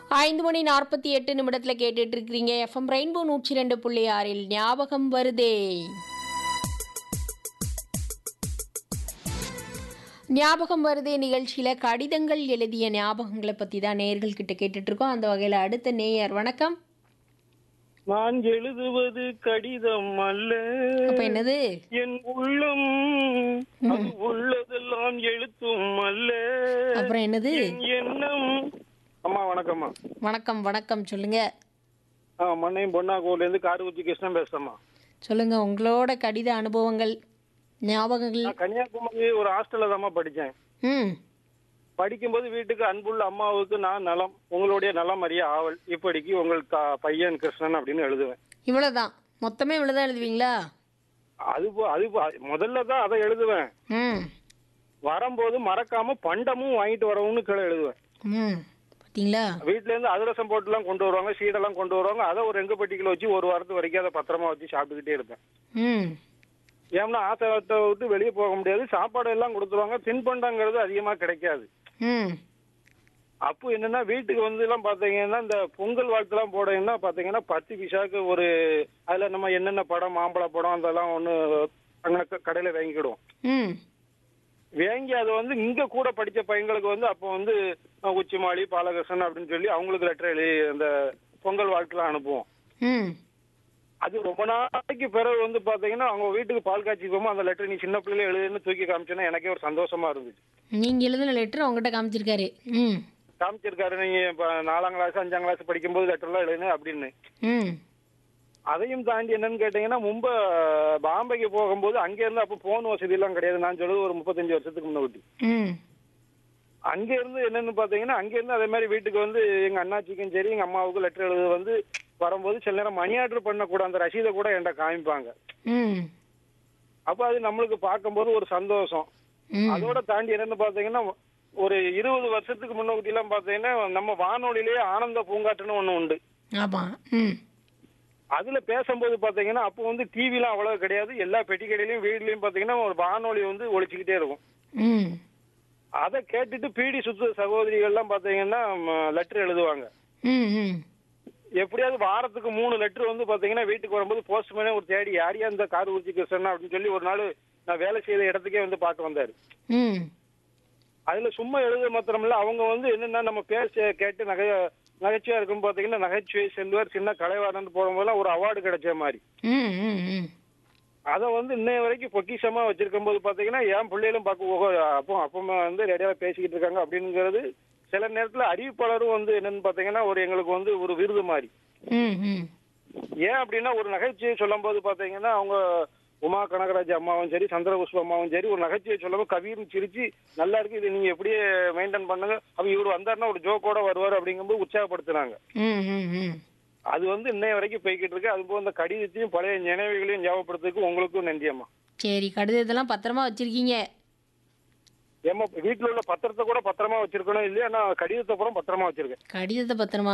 ஐந்து மணி நாற்பத்தி எட்டு நிமிடத்தில் கேட்டுட்டு இருக்கிறீங்க எஃப்எம் ரெயின்போ நூற்றி ரெண்டு புள்ளி ஆறில் ஞாபகம் வருதே ஞாபகம் வருதே நிகழ்ச்சியில் கடிதங்கள் எழுதிய ஞாபகங்களை பற்றி தான் நேயர்கள் கிட்ட கேட்டுட்டு இருக்கோம் அந்த வகையில் அடுத்த நேயர் வணக்கம் நான் எழுதுவது கடிதம் அல்ல அப்போ என்னது என் உள்ளம் அது உள்ளதெல்லாம் எழுத்தும் அல்ல அப்புறம் என்னது என் எண்ணம் அம்மா வணக்கம்மா வணக்கம் வணக்கம் சொல்லுங்க ஆ மண்ணையும் பொன்னாகூர்ல இருந்து காரகுச்சி கிருஷ்ணன் பேசுறேம்மா சொல்லுங்க உங்களோட கடித அனுபவங்கள் ஞாபகங்கள் நான் கன்னியாகுமரி ஒரு ஹாஸ்டல்ல தாம்மா படிச்சேன் ம் படிக்கும்போது வீட்டுக்கு அன்புள்ள அம்மாவுக்கு நான் நலம் உங்களுடைய நலம் அறிய ஆவல் இப்படிக்கு உங்கள் க- பையன் கிருஷ்ணன் அப்படின்னு எழுதுவேன் இவ்வளோதான் மொத்தமே இவ்வளோதான் எழுதுவீங்களா அது போ- அது போ- முதல்ல தான் அதை எழுதுவேன் ம் வரும்போது மறக்காம பண்டமும் வாங்கிட்டு வரவும்னு கீழே எழுதுவேன் ம் பார்த்தீங்களா வீட்ல இருந்து அதிரசம் போட்டுலாம் கொண்டு வருவாங்க சீடெல்லாம் கொண்டு வருவாங்க அதை ஒரு எங்க பெட்டிக்குள்ள வச்சு ஒரு வாரத்து வரைக்கும் அதை பத்திரமா வச்சு சாப்பிட்டுக்கிட்டே இருப்பேன் ம் ஏன்னா ஆசிரியத்தை விட்டு வெளியே போக முடியாது சாப்பாடு எல்லாம் கொடுத்துருவாங்க தின்பண்டங்கிறது அதிகமா கிடைக்காது ம் அப்போ என்னன்னா வீட்டுக்கு வந்து எல்லாம் பாத்தீங்கன்னா இந்த பொங்கல் வாழ்த்துலாம் போடணும்னா பாத்தீங்கன்னா பத்து பிசாக்கு ஒரு அதுல நம்ம என்னென்ன படம் மாம்பழ படம் அதெல்லாம் ஒண்ணு அங்கே கடையில வாங்கிக்கிடுவோம் ம் வாங்கி அது வந்து இங்க கூட படிச்ச பையங்களுக்கு வந்து அப்போ வந்து அஹ், உச்சிமாளி பாலகிருஷ்ணன் அப்படின்னு சொல்லி அவங்களுக்கு லெட்டர் எழுதி அந்த பொங்கல் வாழ்த்துலாம் அனுப்புவோம் ம் அது ரொம்ப நாளைக்கு பிறகு வந்து பாத்தீங்கன்னா அவங்க வீட்டுக்கு பால் காய்ச்சி போகும்போது அந்த லெட்டர் நீ சின்ன பிள்ளைல எழுதுன்னு தூக்கி காமிச்சோன்னா எனக்கே ஒரு சந்தோஷமா இருந்துச்சு நீங்கள் எழுதின லெட்டர் அவங்ககிட்ட காமிச்சிருக்காரு ம் காமிச்சிருக்காரு நீங்க இப்ப நாலாம் கிளாஸ் அஞ்சாம் கிளாஸ் படிக்கும்போது லெட்டர்லாம் எழுதுன்னு அப்படின்னு ம் அதையும் தாண்டி என்னன்னு கேட்டீங்கன்னா மும்பை பாம்பேக்கு போகும்போது அங்க இருந்து அப்போ போன் வசதி எல்லாம் கிடையாது நான் சொல்றது ஒரு முப்பத்தஞ்சு வருஷத்துக்கு முன்னாடி ம் அங்க இருந்து என்னன்னு பாத்தீங்கன்னா அங்க இருந்து அதே மாதிரி வீட்டுக்கு வந்து எங்க அண்ணாச்சிக்கும் சரி எங்க அம்மாவுக்கும் லெட்டர் எழுத வந்து வரும்போது சில நேரம் மணி ஆர்டர் பண்ணக்கூட அந்த ரசீதை கூட என்கிட்ட காமிப்பாங்க ம் அப்ப அது நம்மளுக்கு பார்க்கும்போது ஒரு சந்தோஷம் ம் அதோட தாண்டி என்னன்னு பாத்தீங்கன்னா ஒரு இருபது வருஷத்துக்கு முன்னோட்டி எல்லாம் பாத்தீங்கன்னா நம்ம வானொலியிலேயே ஆனந்த பூங்காற்றுன்னு ஒண்ணு உண்டு ஆமாம் ம் அதுல பேசும்போது பாத்தீங்கன்னா அப்போ வந்து டிவிலாம் அவ்வளவு கிடையாது எல்லா பெட்டி கடையிலயும் வீட்லயும் பாத்தீங்கன்னா ஒரு வானொலி வந்து ஒழிச்சுக்கிட்டே இருக்கும் ம் அதை கேட்டுட்டு பீடி சுத்து சகோதரிகள்லாம் பாத்தீங்கன்னா லெட்டர் எழுதுவாங்க ம் ம் எப்படியாவது வாரத்துக்கு மூணு லெட்டர் வந்து பாத்தீங்கன்னா வீட்டுக்கு வரும்போது போஸ்ட்மேனே ஒரு தேடி யாரையா இந்த கார் ஊர்ச்சி கிருஷ்ணன் அப்படின்னு சொல்லி ஒரு நாள் நான் வேலை செய்த இடத்துக்கே வந்து பார்க்க வந்தாரு ம் அதுல சும்மா எழுத மாத்திரமில்ல அவங்க வந்து என்னன்னா நம்ம பேச கேட்டு நகை நகைச்சுவையா இருக்கும் பாத்தீங்கன்னா நகைச்சுவை செல்வர் சின்ன கலைவாணன் போகும்போதெல்லாம் ஒரு அவார்டு கிடைச்ச மாதிரி ம் ம் ம் அதை வந்து இன்னைய வரைக்கும் பொக்கிஷமா வச்சிருக்கும் போது பாத்தீங்கன்னா என் பிள்ளைகளும் பார்க்க ஓஹோ அப்போ அப்பமா வந்து ரெடியா பேசிக்கிட்டு இருக்காங்க அப்படிங்கிறது சில நேரத்துல அறிவிப்பாளரும் வந்து என்னன்னு பாத்தீங்கன்னா ஒரு எங்களுக்கு வந்து ஒரு விருது மாதிரி ம் ம் ஏன் அப்படின்னா ஒரு நகைச்சுவை சொல்லும் போது பாத்தீங்கன்னா அவங்க உமா கனகராஜ் அம்மாவும் சரி சந்திரபுஷ்ப அம்மாவும் சரி ஒரு நகைச்சுவை சொல்லும்போது கவியும் சிரிச்சு நல்லா இருக்கு இது நீங்க எப்படியே மெயின்டைன் பண்ணுங்க அப்ப இவர் வந்தாருன்னா ஒரு ஜோக்கோட வருவார் அப்படிங்கும்போது உற்சாகப்படுத்துனாங்க ம் ம் ம் அது வந்து இன்னைய வரைக்கும் போய்கிட்டு இருக்கு அது போக இந்த கடிதத்தையும் பழைய நினைவுகளையும் ஞாபகப்படுத்துறதுக்கு உங்களுக்கும் நன்றி அம்மா சரி கடிதத்தெல்லாம் பத்திரமா வச்சிருக்கீங்க ஏமா வீட்டுல உள்ள பத்திரத்தை கூட பத்திரமா வச்சிருக்கணும் இல்லையா நான் கடிதத்தை பூரா பத்திரமா வச்சிருக்கேன் கடிதத்தை பத்திரமா